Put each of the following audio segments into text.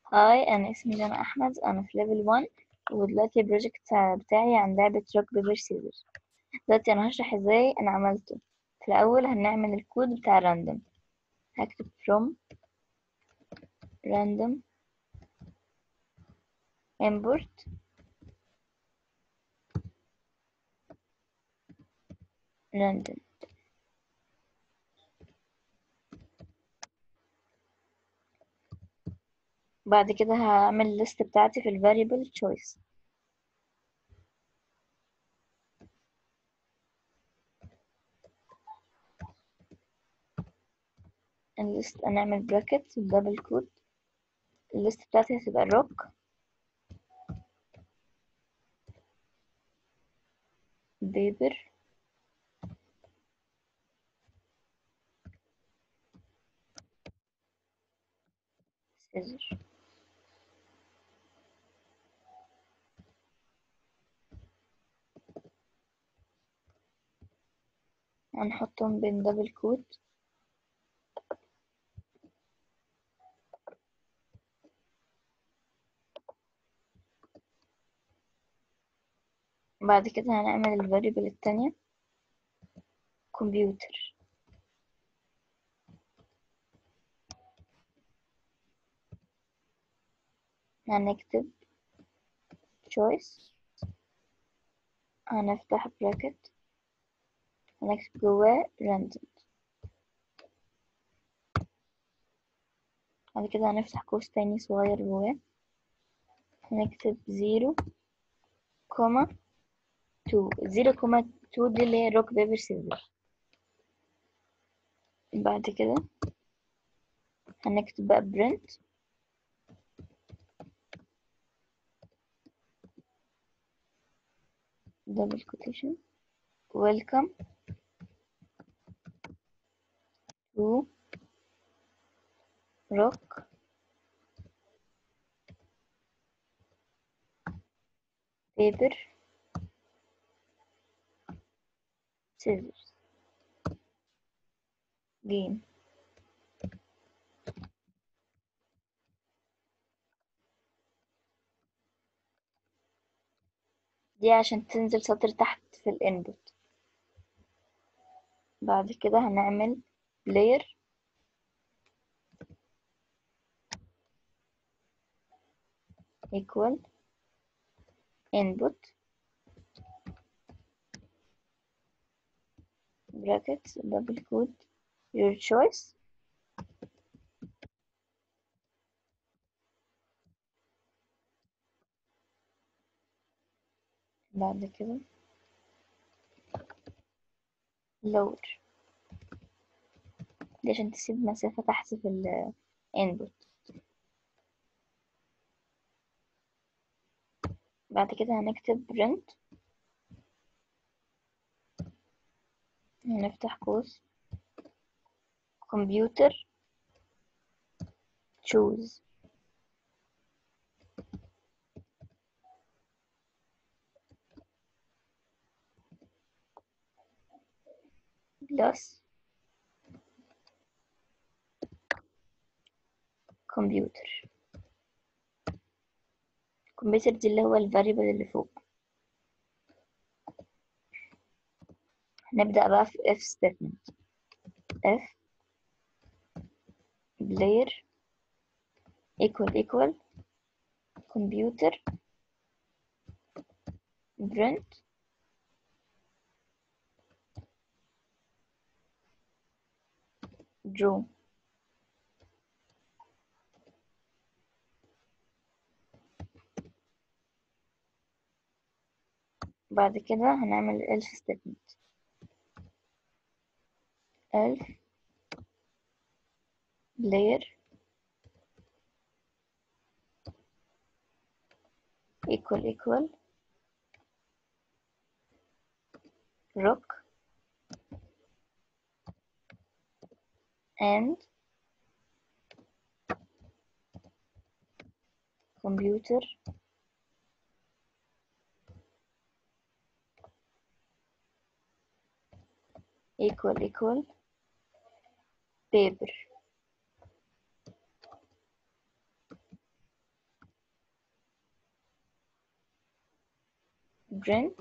هاي أنا اسمي جانا أحمد أنا في ليفل 1 ودلوقتي البروجكت بتاعي عن لعبة روك بيبر سيزر دلوقتي أنا هشرح ازاي أنا عملته في الأول هنعمل الكود بتاع random هكتب from random import random بعد كده هعمل الليست بتاعتي في ال variable choice الليست هنعمل براكت دبل كود الليست بتاعتي هتبقى rock paper scissor هنحطهم بين دبل كود بعد كده هنعمل الفاريبل التانية كمبيوتر هنكتب choice هنفتح براكت هنكتب جواه random بعد كده هنفتح قوس تاني صغير جواه هنكتب زيرو كوما تو زيرو كوما تو دي اللي هي روك بيبر سيزر بعد كده هنكتب بقى برنت double quotation welcome to rock paper scissors game دي عشان تنزل سطر تحت في الانبوت بعد كده هنعمل layer equal input brackets double quote your choice بعد كده lower دي عشان تسيب مسافة تحت في ال input بعد كده هنكتب print هنفتح قوس كمبيوتر choose plus كمبيوتر كمبيوتر دي اللي هو الفاريبل اللي فوق هنبدأ بقى في if statement if player equal equal computer print draw بعد كده هنعمل else statement else player equal equal rock and computer equal equal paper print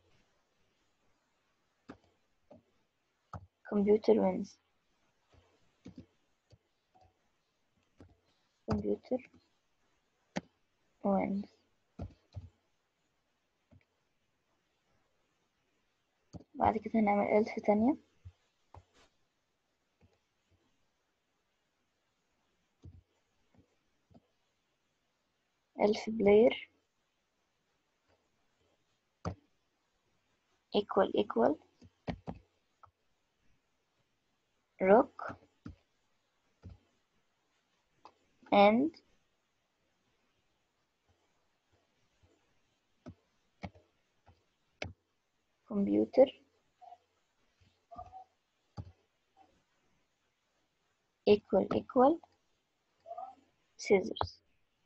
computer wins computer wins بعد كده هنعمل ألف تانية ألف بلاير equal equal rock and computer equal equal scissors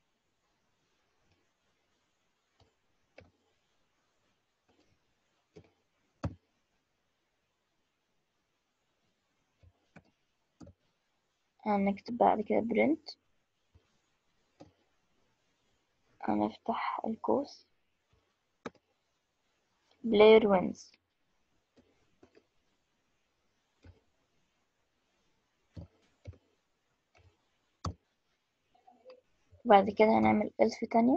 هنكتب بعد كده print هنفتح القوس player wins بعد كده هنعمل ألف تانية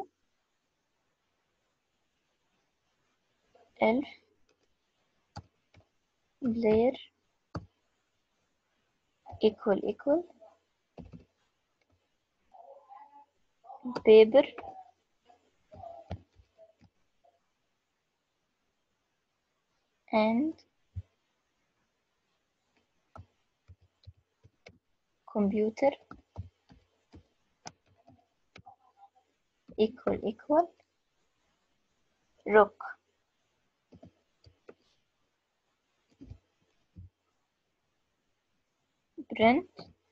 ألف player equal equal paper and computer equal equal rock print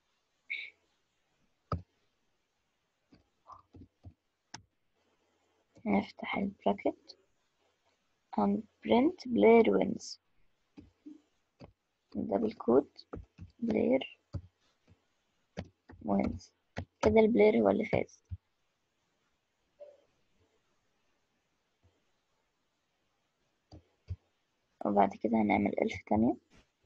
نفتح البراكت and print player wins دبل كود player wins كده البلاير هو اللي فاز وبعد كده هنعمل ألف تانية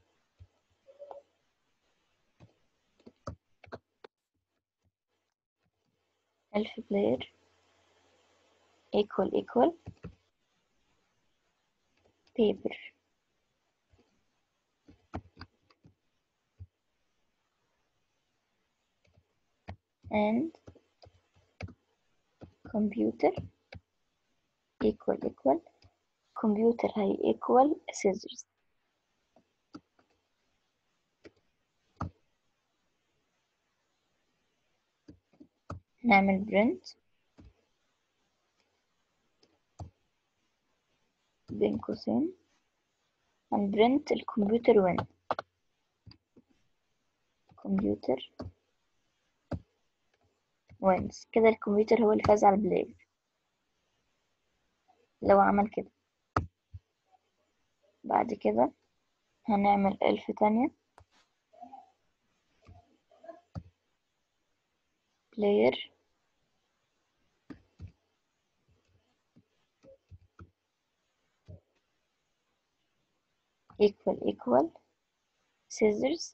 ألف بلاير equal equal paper and computer equal equal computer هي equal scissors نعمل print بين قوسين هنبرنت الكمبيوتر وين كمبيوتر وينز كده الكمبيوتر هو اللي فاز على البلاير لو عمل كده بعد كده هنعمل ألف تانية بلاير equal equal scissors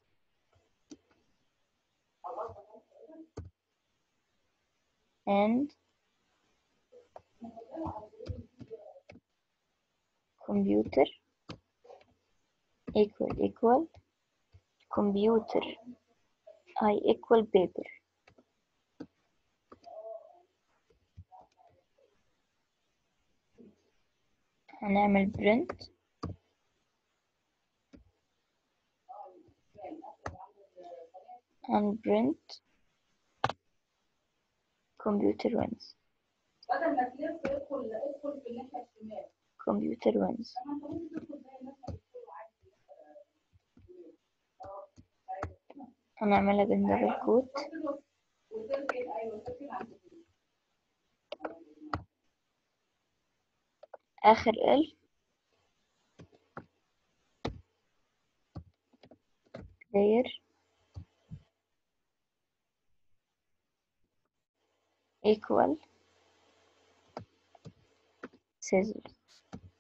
and computer equal equal computer I equal paper هنعمل print and print computer wins بدل ما تلف ادخل ادخل في الناحيه الشمال computer wins لما انت ممكن تدخل زي الناس اللي بتدخلوا عادي هنعملها بالدبل كوت وتركن ايوه تركن عند الجنين. آخر ألف player equal scissors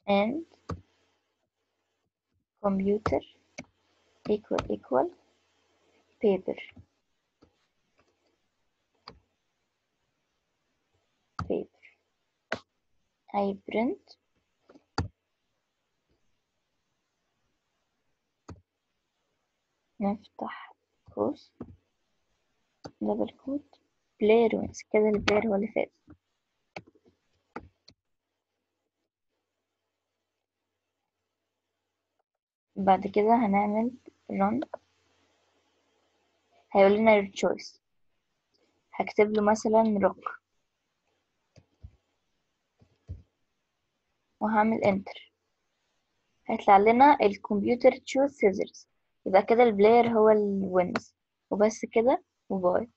and computer equal equal paper paper I print نفتح قوس دبل كوت بلاير وينز كده البلاير هو اللي فاز بعد كده هنعمل run هيقول لنا your choice هكتب له مثلا rock وهعمل enter هيطلع لنا الكمبيوتر choose scissors يبقى كده البلاير هو الوينز وبس كده وباي